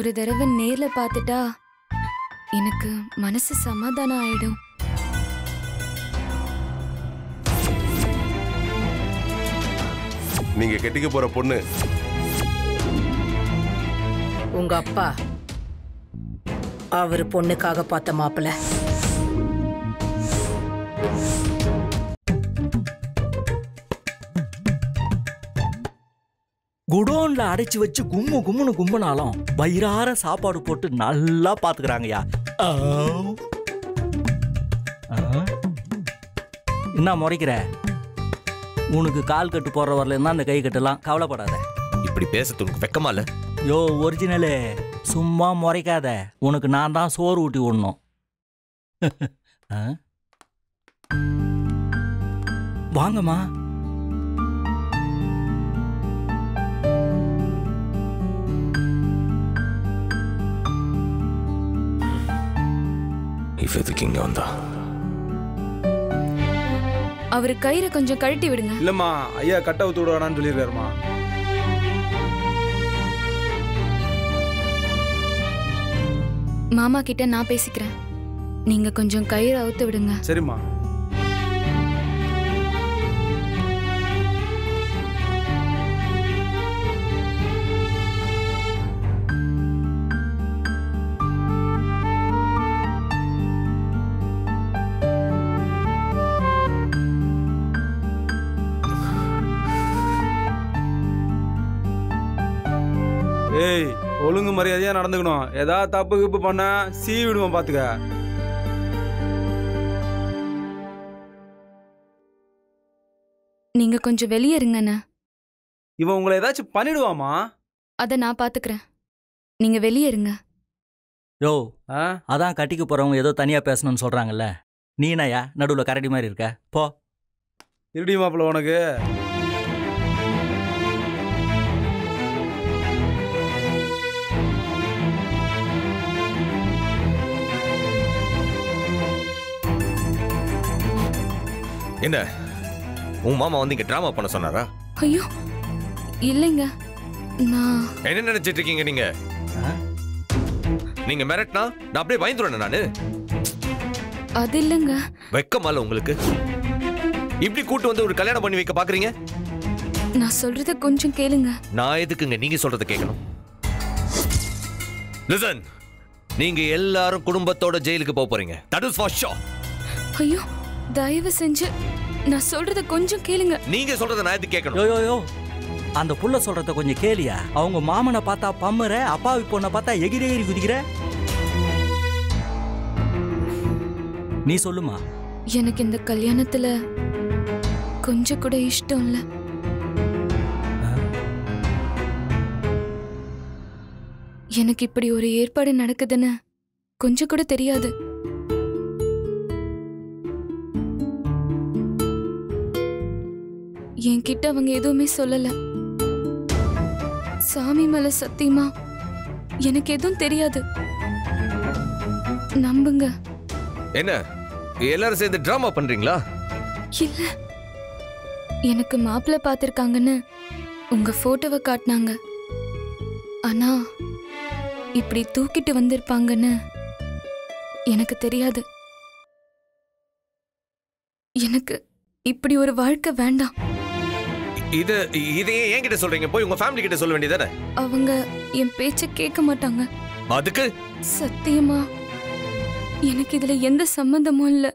ஒரு தடவை நேர்ல பார்த்துட்டா எனக்கு மனசு சமாதானம் ஆயிடும் நீங்க கெட்டிக்க போற பொண்ணு உங்க அப்பா அவர் பொண்ணுக்காக பார்த்த மாப்பிள்ள குடோன்ல அடைச்சு வச்சு கும்மு கும்முன்னு கும்புனாலும் வயிறார சாப்பாடு போட்டு நல்லா பாத்துக்கிறாங்கய்யா ஆவ். ஆ. என்ன முறைக்கிற உனக்கு கால் கட்டு போடுற வரல தான் அந்த கை கட்டலாம் கவலைப்படாத இப்படி பேச உனக்கு வெக்கமா இல்ல யோ ஒரிஜினலே சும்மா முறைக்காத உனக்கு நான் தான் சோறு ஊட்டி விடணும் ஆ? வாங்கம்மா இவ எதுக்கு இங்க வந்தா அவர் கயிறை கொஞ்சம் கழட்டி விடுங்க இல்லம்மா ஐயா கட்ட ஊத்து விட வேணாம்னு சொல்லியிருக்காருமா மாமா கிட்ட நான் பேசிக்கிறேன் நீங்க கொஞ்சம் கயிறை அவுத்து விடுங்க சரிம்மா ஏய் ஒழுங்கு மரியாதையா நடந்துக்கணும் ஏதாவது தப்பு கிப்பு பண்ண சீ விடுவோம் பாத்துக்க நீங்க கொஞ்சம் வெளியே இருங்கண்ணா இவன் உங்களை ஏதாச்சும் பண்ணிடுவாமா அதை நான் பாத்துக்கிறேன் நீங்க வெளியே இருங்க யோ ஆ அதான் கட்டிக்க போறவங்க ஏதோ தனியா பேசணும்னு சொல்றாங்கல்ல நீ என்னய்யா நடுவுல கரடி மாதிரி இருக்க போ இருடி மாப்பிள்ள உனக்கு என்ன உன் மாமா வந்து இங்க டிராமா பண்ண சொன்னாரா ஐயோ இல்லைங்க நான் என்ன நினைச்சிட்டு இருக்கீங்க நீங்க ஆ? நீங்க மிரட்டினா நான் அப்படியே பயந்துருவேன் நானு அது இல்லைங்க வெக்கமால உங்களுக்கு இப்படி கூட்டு வந்து ஒரு கல்யாணம் பண்ணி வைக்க பாக்குறீங்க நான் சொல்றத கொஞ்சம் கேளுங்க நான் எதுக்குங்க நீங்க சொல்றத கேட்கணும் லிசன் நீங்க எல்லாரும் குடும்பத்தோட ஜெயிலுக்கு போக போறீங்க தட் இஸ் ஃபார் ஷோ ஐயோ தயவு செஞ்சு நான் சொல்றத கொஞ்சம் கேளுங்க நீங்க சொல்றத நான் எதுக்கு கேட்கணும் யோ யோ யோ அந்த புள்ள சொல்றத கொஞ்சம் கேளியா அவங்க மாமனை பார்த்தா பம்முற அப்பாவி பொண்ணை பார்த்தா எகிரி எகிரி குதிக்கிற நீ சொல்லுமா எனக்கு இந்த கல்யாணத்துல கொஞ்சம் கூட இஷ்டம் இல்ல எனக்கு இப்படி ஒரு ஏற்பாடு நடக்குதுன்னு கொஞ்சம் கூட தெரியாது என்கிட்ட அவங்க எதுவுமே சொல்லல சாமி மேல சத்தியமா எனக்கு எதுவும் தெரியாது நம்புங்க என்ன எல்லாரும் சேர்ந்து டிராமா பண்றீங்களா இல்ல எனக்கு மாப்பிள்ளை பார்த்திருக்காங்கன்னு உங்க போட்டோவை காட்டினாங்க ஆனா இப்படி தூக்கிட்டு வந்திருப்பாங்கன்னு எனக்கு தெரியாது எனக்கு இப்படி ஒரு வாழ்க்கை வேண்டாம் இது இதையே என்கிட்ட சொல்றீங்க போய் உங்க ஃபேமிலி கிட்ட சொல்ல வேண்டியதானே அவங்க என் பேச்ச கேட்க மாட்டாங்க அதுக்கு சத்தியமா எனக்கு இதுல எந்த சம்மந்தமும் இல்ல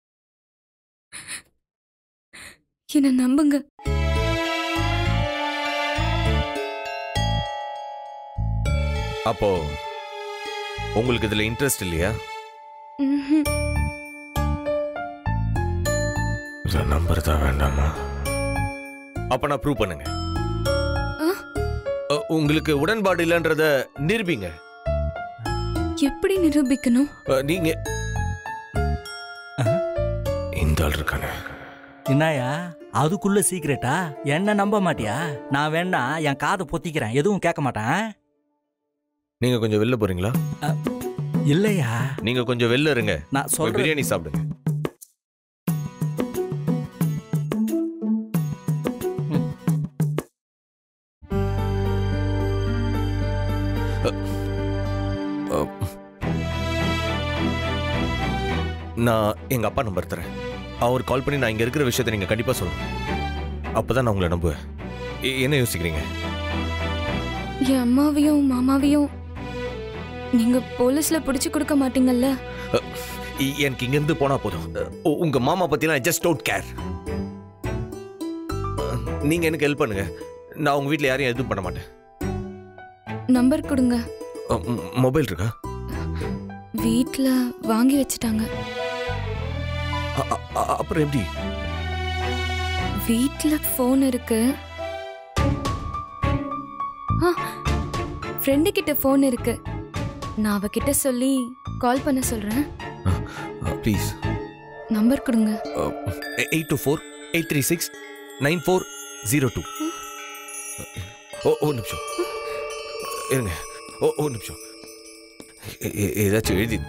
என்ன நம்புங்க அப்போ உங்களுக்கு இதுல இன்ட்ரெஸ்ட் இல்லையா ம்ஹும். இதை நம்புறதா வேண்டாமா அப்ப நான் ப்ரூவ் பண்ணுங்க ஆ? அ, உங்களுக்கு உடன்பாடு இல்லைன்றத நிரூபிங்க எப்படி நிரூபிக்கணும் அ, நீங்க இந்த ஆள் இருக்கானே என்னயா அதுக்குள்ள சீக்கிரட்டா என்ன நம்ப மாட்டியா நான் வேணா என் காதை பொத்திக்கிறேன் எதுவும் கேட்க மாட்டேன் நீங்க கொஞ்சம் வெளில போறீங்களா இல்லையா நீங்க கொஞ்சம் வெளில இருங்க நான் போய் சொல்றேன் பிரியாணி சாப்பிடுங்க அ, அஹ், நான் எங்க அப்பா நம்பர் தரேன் அவர் கால் பண்ணி நான் இங்க இருக்கிற விஷயத்தை நீங்க கண்டிப்பா சொல்லணும் அப்பதான் நான் உங்களை நம்புவேன் எ- என்ன யோசிக்கிறீங்க என் அம்மாவையும் மாமாவையும் நீங்க போலீஸ்ல புடிச்சு கொடுக்க மாட்டீங்கல்ல இ- எனக்கு இங்க இருந்து போனா போதும் உ- உங்க மாமா பத்திலாம் ஜஸ்ட் டோன்ட் கேர் நீங்க எனக்கு ஹெல்ப் பண்ணுங்க நான் உங்க வீட்ல யாரையும் எதுவும் பண்ண மாட்டேன் நம்பர் கொடுங்க அஹ், ம், மொபைல் இருக்கா வீட்ல வாங்கி வச்சுட்டாங்க அ- அ- அ- அப்புறம் எப்படி வீட்ல ஃபோன் இருக்கு ஃப்ரெண்டு கிட்ட ஃபோன் இருக்கு நான் அவகிட்ட சொல்லி கால் பண்ண சொல்றேன் ப்ளீஸ் நம்பர் கொடுங்க eight two four eight three six nine four zero two ஓ ஒரு நிமிஷம் இருங்க ஓ ஒரு நிமிஷம் எ- எ- ஏதாச்சும் எழுதி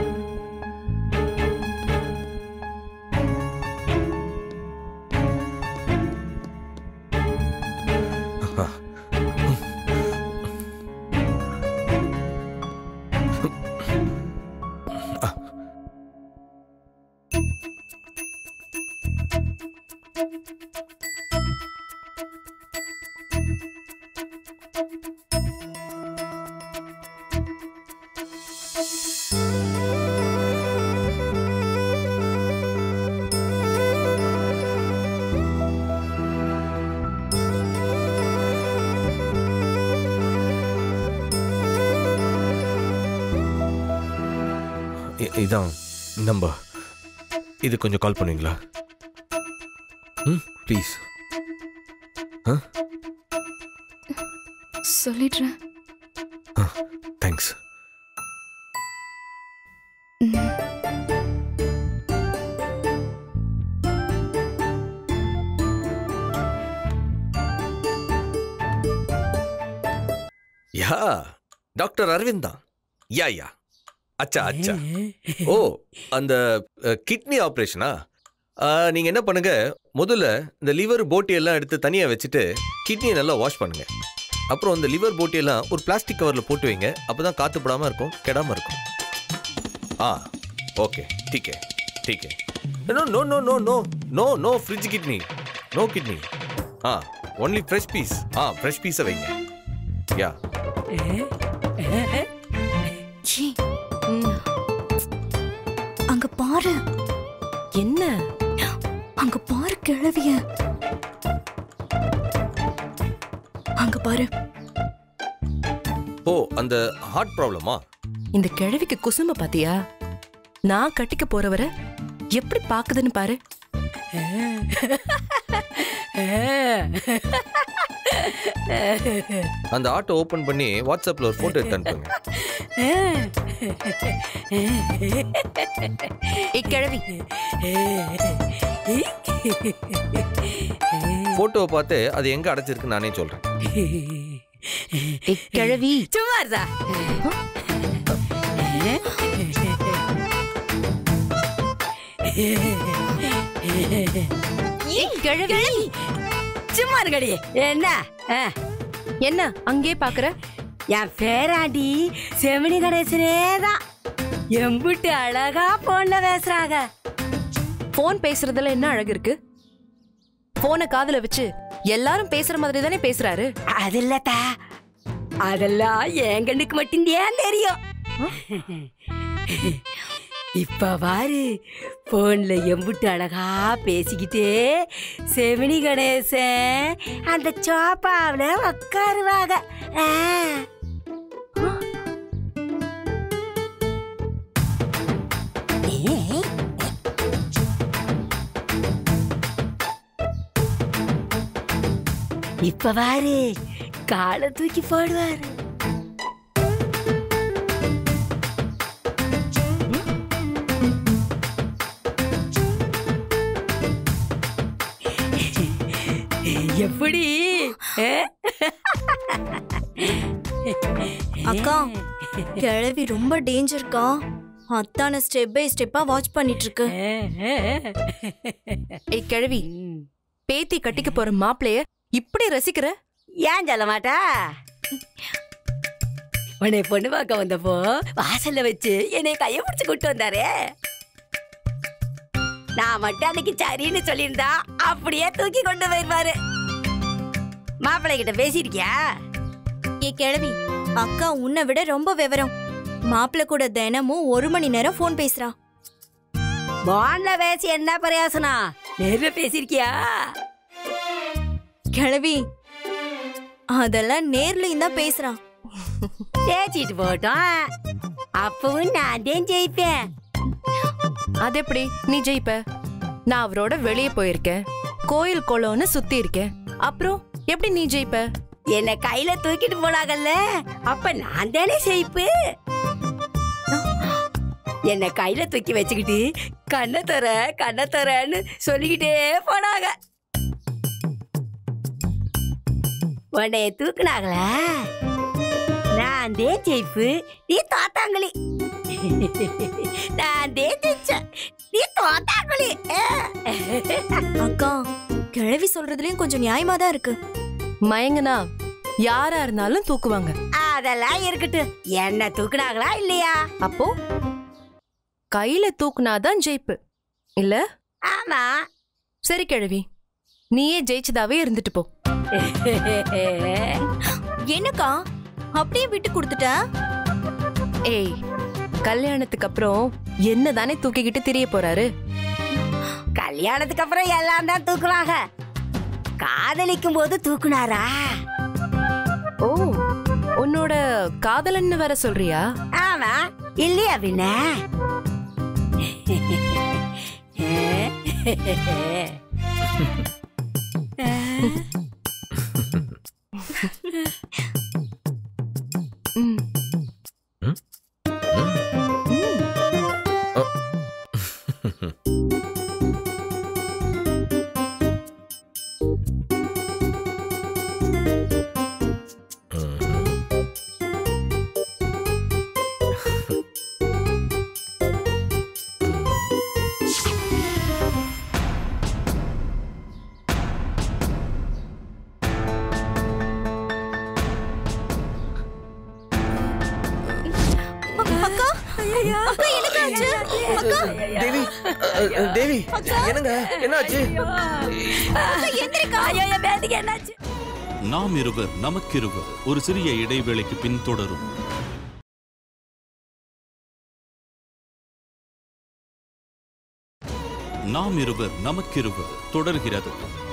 இ- இதான் நம்பர் இது கொஞ்சம் கால் பண்ணுவீங்களா ம் ப்ளீஸ் சொல்லிடுறேன் தேங்க்ஸ் ம். யா டாக்டர் அரவிந்த் தான் யா யா அச்சா அச்சா ஓ அந்த கிட்னி ஆப்ரேஷனா நீங்கள் என்ன பண்ணுங்க முதல்ல இந்த லிவர் போட்டி எல்லாம் எடுத்து தனியாக வச்சுட்டு கிட்னியை நல்லா வாஷ் பண்ணுங்க அப்புறம் இந்த லிவர் போட்டி எல்லாம் ஒரு பிளாஸ்டிக் கவரில் போட்டு வைங்க அப்போ தான் காற்று படாமல் இருக்கும் கெடாமல் இருக்கும் ஆ ஓகே டீக்கே டீக்கே no no no no no no no fridge kidney no kidney ஆ ஒன்லி ஃப்ரெஷ் பீஸ் ஆ ஃப்ரெஷ் பீஸை வைங்க யா சீ. அங்க பாரு என்ன அங்க பாரு கிழவிய அங்க பாரு ஓ அந்த ஹார்ட் ப்ராப்ளமா இந்த கிழவிக்கு குசும்ப பாத்தியா நான் கட்டிக்க போறவரை எப்படி பாக்குதுன்னு பாரு அந்த ஆட்டோ ஓபன் பண்ணி வாட்ஸ்அப்ல ஒரு போட்டோ எடுத்து அனுப்புங்க ஏய் கிழவி போட்டோவை பார்த்து அது எங்க அடைச்சிருக்கு நானே சொல்றேன் ஏய் கிழவி சும்மா இருந்தா ஏய் கிழவி சும்மா இருக்கடி என்ன ஆ, என்ன அங்கே பாக்குற என் பேராண்டி செமினி கணேசனே தான் எம்புட்டு அழகா போன்ல பேசுறாங்க போன் பேசுறதுல என்ன அழகு இருக்கு போனை காதுல வச்சு எல்லாரும் பேசுற மாதிரி தானே பேசுறாரு அது இல்லத்தா அதெல்லாம் என் கண்ணுக்கு மட்டும்தான் தெரியும் இப்ப பாரு போன்ல எம்புட்டு அழகா பேசிக்கிட்டே செமினி கணேசன் அந்த சோப்பாவில் உட்காருவாங்க ஆ. இப்ப பாரு காலை தூக்கி போடுவாரு எப்படி ஆ? அக்கா கிழவி ரொம்ப டேஞ்சர்க்கா அத்தான ஸ்டெப் பை ஸ்டெப்பா வாட்ச் பண்ணிட்டு இருக்கு ஏய் கிழவி பேத்தி கட்டிக்க போற மாப்பிளைய இப்படி ரசிக்கிற ஏன் சொல்ல மாட்டா உன்னை பொண்ணு பார்க்க வந்தப்போ வாசல்ல வச்சு என்னை கைய பிடிச்சு கூட்டு வந்தாரே நான் மட்டும் அன்னைக்கு சரின்னு சொல்லியிருந்தா அப்படியே தூக்கி கொண்டு போயிருப்பாரு மாப்பிள்ளை கிட்ட பேசியிருக்கியா ஏ கிழவி அக்கா உன்னை விட ரொம்ப விவரம் மாப்பிள்ளை கூட தினமும் ஒரு மணி நேரம் ஃபோன் பேசுறா போன்ல பேசி என்ன பிரயோசனம் நேர்ல பேசியிருக்கியா கிழவி அதெல்லாம் நேர்லயும் தான் பேசுறான் பேசிட்டு போட்டோம் அப்பவும் நான் தான் ஜெயிப்பேன் அது எப்படி நீ ஜெயிப்ப நான் அவரோட வெளியே போயிருக்கேன் கோயில் குளம்னு சுத்தி இருக்கேன் அப்புறம் எப்படி நீ ஜெயிப்ப என்னை கையில தூக்கிட்டு போனாங்கல்ல அப்ப நான் தானே ஜெயிப்பு என்னை கையில தூக்கி வச்சுக்கிட்டு கண்ணை தர கண்ணை தரன்னு சொல்லிக்கிட்டே போனாங்க உன்னைய தூக்குனாங்களா நான் தே ஜெயிப்பு நீ தோத்தாங்களி நான் தே ஜெயிச்சேன் நீ தோத்தாங்களி அக்கா கிழவி சொல்றதுலயும் கொஞ்சம் நியாயமா தான் இருக்கு மயங்கனா யாரா இருந்தாலும் தூக்குவாங்க அதெல்லாம் இருக்கட்டும் என்ன தூக்குனாங்களா இல்லையா அப்போ கையில தூக்குனாதான் ஜெயிப்பு இல்ல ஆமா சரி கிழவி நீயே ஜெயிச்சதாவே இருந்துட்டு போ என்னக்கா அப்படியே விட்டு கொடுத்துட்ட ஏய் கல்யாணத்துக்கு அப்புறம் என்னதானே தூக்கிக்கிட்டு திரிய போறாரு கல்யாணத்துக்கு அப்புறம் எல்லாம் தான் தூக்குவாங்க காதலிக்கும் போது தூக்குனாரா ஓ உன்னோட காதலன்னு வேற சொல்றியா ஆமா இல்லையா பின்ன ம். அக்கா அக்கா எனக்கு ஆச்சு அக்கா தேவி அ, அ, தேவி என்னங்க என்னாச்சு அக்கா எந்திரிக்கா ஐயோ என் பேத்திக்கு என்னாச்சு நாம் இருவர் நமக்கிருவர் ஒரு சிறிய இடைவேளைக்கு பின் தொடரும் நாம் இருவர் நமக்கிருவர் தொடர்கிறது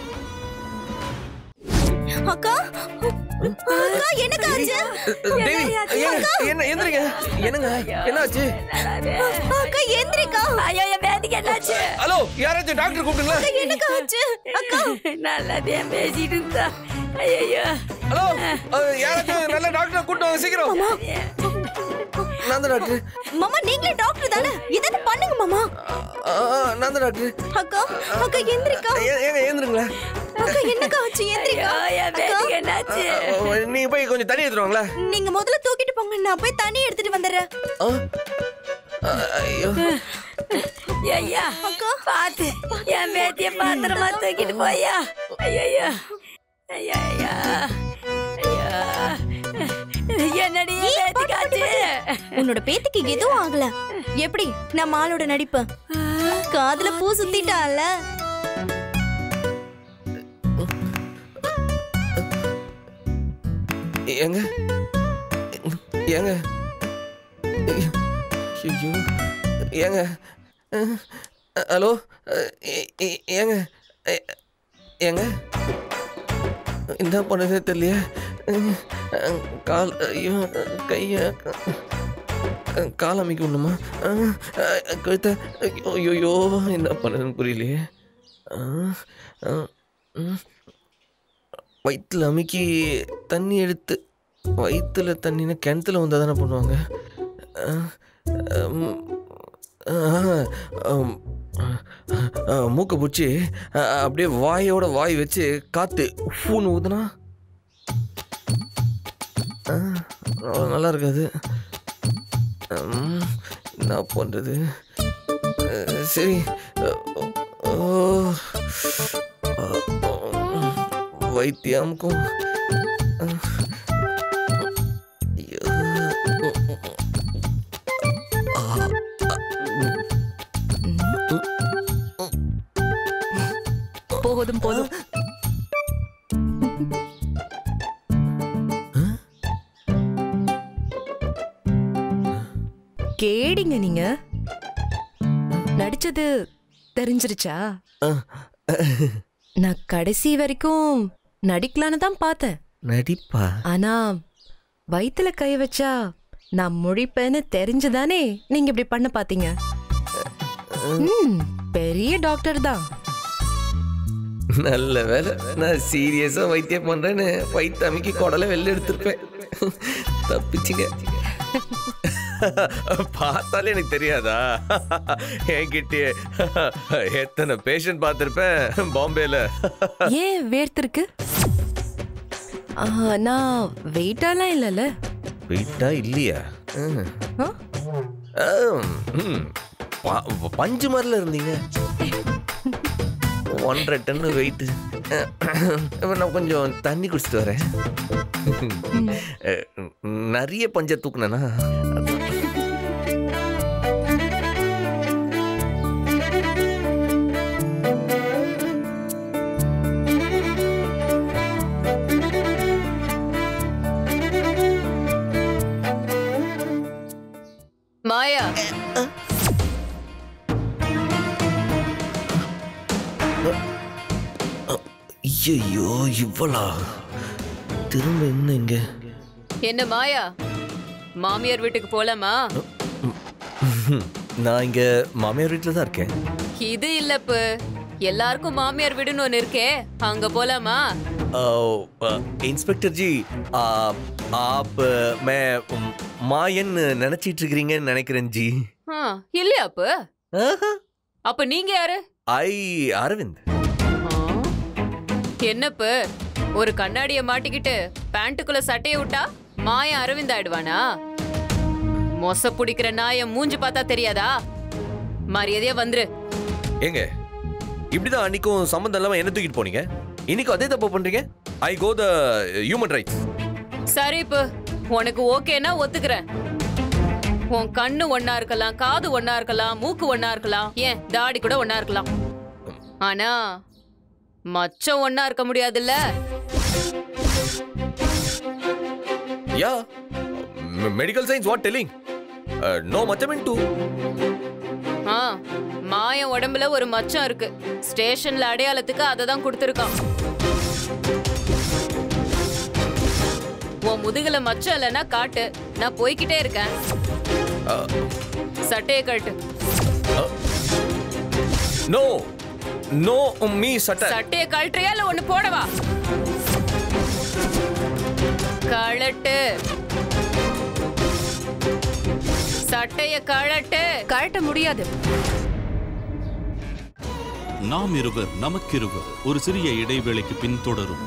அக்கா அக்கா எனக்கு ஆச்சு தேவி ஏங்க, என்ன எந்திரிங்க என்னங்க என்னாச்சு அக்கா எந்திரிக்கா ஐயோ என் பேத்திக்கு என்னாச்சு ஹலோ யாராச்சும் டாக்டர் கூப்பிடுங்களா எனக்கு ஆச்சு அக்கா நல்லதே பேசிட்டு இருந்தா ஐயோ ஹலோ அ, யாராச்சும் நல்ல டாக்டர் கூட்டு வாங்க சீக்கிரம் நான் தான் டாக்டர் மாமா நீங்களே டாக்டர் தானே இதை பண்ணுங்க மாமா ஆ, ஆ, நான் தான் டாக்டர் அக்கா அக்கா எந்திரிக்கா ஏ- ஏங்க ஏந்திருங்களேன் அக்கா என்னக்கா ஆச்சு எந்திரிக்கா என் அக்கா பேத்திக்கு என்னாச்சு நீங்க போய் கொஞ்சம் தண்ணி எடுத்துருவாங்களா நீங்க முதல்ல தூக்கிட்டு போங்க நான் போய் தண்ணி எடுத்துட்டு வந்துடுறேன் ஐயோ ஐயா அக்கா பாத்து என் பேத்திய பாத்திரமா தூக்கிட்டு போயா ஐயா ஐயா ஐயா ஐயா என்னடி என் பேத்திக்காச்சு உன்னோட பேத்திக்கு எதுவும் ஆகல எப்படி நம்ம ஆளோட நடிப்பு காதுல பூ சுத்திட்டால ஏங்க ஏங்க ஐயோ ஏங்க அஹ், ஹலோ அஹ், ஏ- ஏ- ஏங்க ஏ- ஏங்க என்ன பண்ணுறது தெரியலையே அஹ், அஹ், கால் ஐயோ கைய அஹ், கால் அமைக்க ஒண்ணுமா அஹ், அஹ், கழுத்தை ஐயோ ஐயோ என்ன பண்ணுறதுன்னு புரியலையே அஹ், அஹ், ம். வயிற்றுல அமுக்கி தண்ணி எடுத்து வயிற்றுல தண்ணினா கிணத்துல வந்தால் தானே பண்ணுவாங்க அஹ், அம், அஹ், அம், அஹ், மூக்கை பிடிச்சி அப்படியே வாயோட வாய் வச்சு காற்று ஃபூன்னு ஊதுனா அஹ், அவ்வளோ நல்லா இருக்காது அம், என்ன பண்ணுறது சரி ஓ வைத்தியமுக்கும் ஐயோ கேடிங்க நீங்க நடிச்சது தெரிஞ்சிருச்சா நான் கடைசி வரைக்கும் நடிக்கலான்னு தான் பார்த்தேன் நடிப்பா ஆனா வயித்துல கை வச்சா நான் முழிப்பேன்னு தெரிஞ்சுதானே நீங்க இப்படி பண்ண பாத்தீங்க ம், பெரிய டாக்டர் தான் நல்ல வேலை நான் சீரியஸா வைத்தியம் பண்றேன்னு வைத்தாமிக்கு குடலை வெளில எடுத்திருப்பேன் தப்பிச்சிங்க பார்த்தாலே எனக்கு தெரியாதா என்கிட்ட எத்தனை பேஷண்ட் பார்த்துருப்பேன் பாம்பேல ஏன் வேர்த்திருக்கு ஆ, நான் வெயிட்டாலாம் இல்லைல்ல வெயிட்டா இல்லையா ம். ஆ? ஆம், ம். ப- பஞ்சு மாதிரில இருந்தீங்க ஒன்றரை டன்னு வெயிட் நான் கொஞ்சம் தண்ணி குடிச்சிட்டு வரேன் அஹ், நிறைய பஞ்ச தூக்குனேனா மாயா ஐயோ இவ்வளா திரும்ப என்ன இங்க என்ன மாயா மாமியார் வீட்டுக்கு போலாமா நான் இங்க மாமியார் வீட்டில் தான் இருக்கேன் இது இல்லப்பு எல்லாருக்கும் மாமியார் வீடுன்னு ஒண்ணு இருக்கே அங்க போலாமா इंस्पेक्टर जी आप आप मैं மாயன் நினைச்சிட்டு இருக்கிறீங்கன்னு நினைக்கிறேன் ஜி ஆ, இல்லையாப்பு அப்ப நீங்க யாரு ஐ அரவிந்த் என்னப்பு ஒரு கண்ணாடிய மாட்டிக்கிட்டு பேண்ட்டுக்குள்ள சட்டைய விட்டா மாய அரவிந்த் ஆயிடுவானா மொச பிடிக்கிற நாய மூஞ்சி பார்த்தா தெரியாதா மரியாதையா வந்துரு ஏங்க இப்படிதான் அன்னைக்கும் சம்மந்தம் இல்லாம என்ன தூக்கிட்டு போனீங்க இன்னைக்கும் அதே தப்பு பண்றீங்க ஐ கோ த ஹியூமன் ரைட்ஸ் சரி இப்போ உனக்கு ஓகேனா ஒத்துக்கிறேன் உன் கண்ணு ஒண்ணா இருக்கலாம் காது ஒண்ணா இருக்கலாம் மூக்கு ஒண்ணா இருக்கலாம் ஏன் தாடி கூட ஒண்ணா இருக்கலாம் ஆனா மச்சம் ஒண்ணா இருக்க முடியாதுல்ல yeah medical science what telling no மச்சமென் டூ ஆ மாயன் உடம்புல ஒரு மச்சம் இருக்கு ஸ்டேஷன்ல அடையாளத்துக்கு அதை தான் கொடுத்துருக்கான் உன் முதுகுல மச்சம் இல்லைன்னா காட்டு நான் போய்கிட்டே இருக்கேன் சட்டையை கட்டு நோ நோ மீ சட்ட சட்டையை கழட்டுறியா இல்ல ஒண்ணு போடவா கழட்டு சட்டைய கழட்டு கழட்ட முடியாது நாம் இருவர் நமக்கிருவர் ஒரு சிறிய இடைவேளைக்கு பின் தொடரும்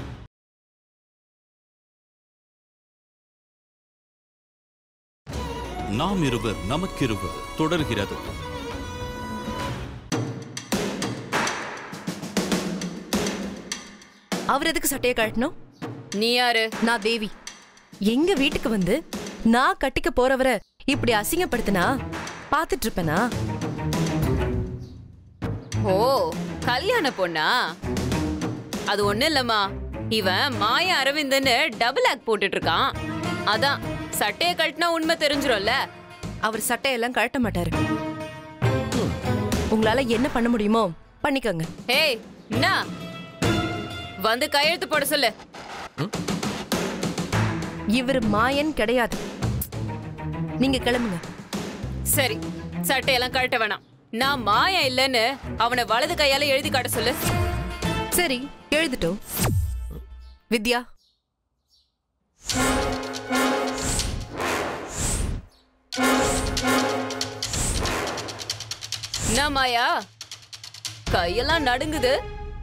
நாம் இருவர் நமக்கிருவர் தொடர்கிறது அவர் எதுக்கு சட்டையை கழட்டணும் நீ யாரு நான் தேவி எங்க வீட்டுக்கு வந்து நான் கட்டிக்க போறவரை இப்படி அசிங்கப்படுத்தினா பாத்துட்டு இருப்பேனா ஓ கல்யாண பொண்ணா அது ஒண்ணு இல்லம்மா இவன் மாய அரவிந்தன்னு டபுள் ஆக்ட் போட்டுட்டு இருக்கான் அதான் சட்டையை கழட்டினா உண்மை தெரிஞ்சிரும்ல அவர் சட்டையெல்லாம் கழட்ட மாட்டாரு உங்களால என்ன பண்ண முடியுமோ பண்ணிக்கோங்க ஏய் என்ன வந்து கையெழுத்து போட சொல்லு இவர் மாயன் கிடையாது நீங்க கிளம்புங்க சரி சட்டையெல்லாம் கழட்ட வேணாம் நான் மாயா இல்லைன்னு அவனை வலது கையால எழுதி காட்ட சொல்லு சரி எழுதிட்டோம் வித்யா என்ன மாயா கையெல்லாம் நடுங்குது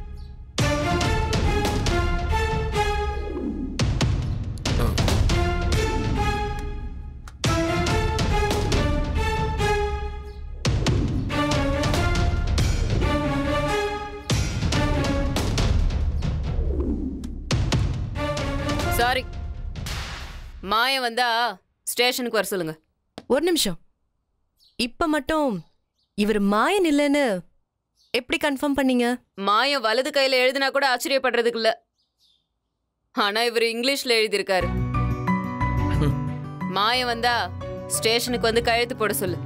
சாரி மாயம் வந்தா ஸ்டேஷனுக்கு வர சொல்லுங்க ஒரு நிமிஷம் இப்ப மட்டும் இவர் மாயன் இல்லைன்னு எப்படி கன்ஃபார்ம் பண்ணீங்க மாயம் வலது கையில எழுதினா கூட ஆச்சரியப்படுறதுக்கு இல்ல ஆனா இவர் இங்கிலீஷ்ல எழுதியிருக்காரு மாயம் வந்தா ஸ்டேஷனுக்கு வந்து கையெழுத்து போட சொல்லு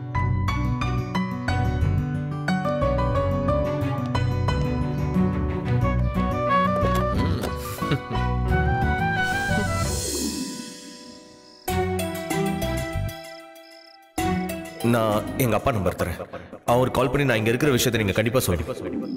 நான் எங்க அப்பா நம்பர் தரேன் அவர் கால் பண்ணி நான் இங்க இருக்கிற விஷயத்தை நீங்க கண்டிப்பா சொல்லுங்க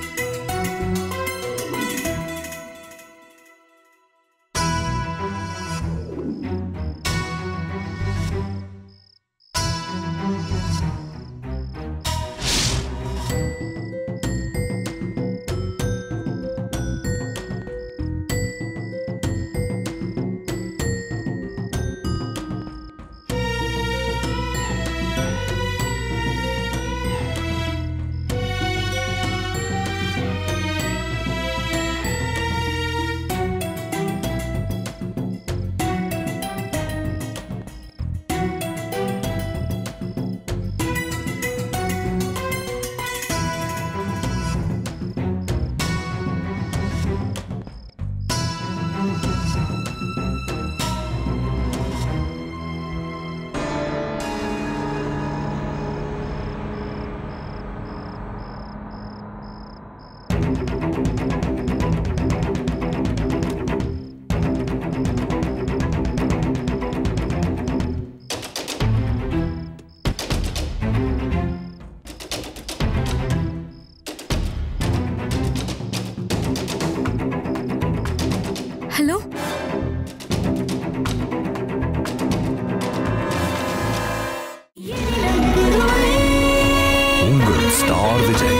ஹலோ உங்கள் ஸ்டார் விஜய்